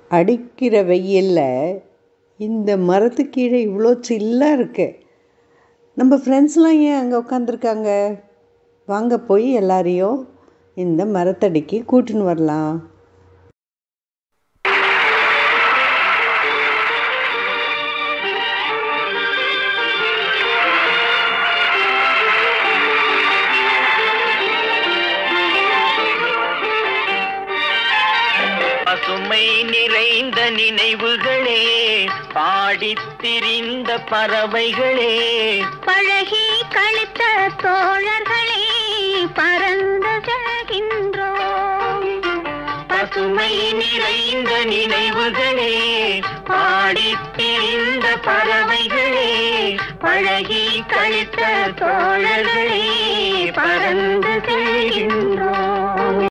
அடிக்கிற வெயில்ல இந்த மரத்துக்கு கீழே இவ்வளோ சில்லாக இருக்கு நம்ம ஃப்ரெண்ட்ஸ்லாம் ஏன் அங்கே உட்காந்துருக்காங்க வாங்க போய் எல்லாரையும் இந்த மரத்தடிக்கு கூட்டின்னு வரலாம் பசுமை நிறைந்த நினைவுகளே பாடித் திரிந்த பறவைகளே பழகி கழித்த தோழர்களே பறந்து செல்கின்றோம் பசுமை நிறைந்த நினைவுகளே பாடித் திரிந்த பறவைகளே பழகி கழித்த தோழர்களே பறந்து செல்கின்றோம்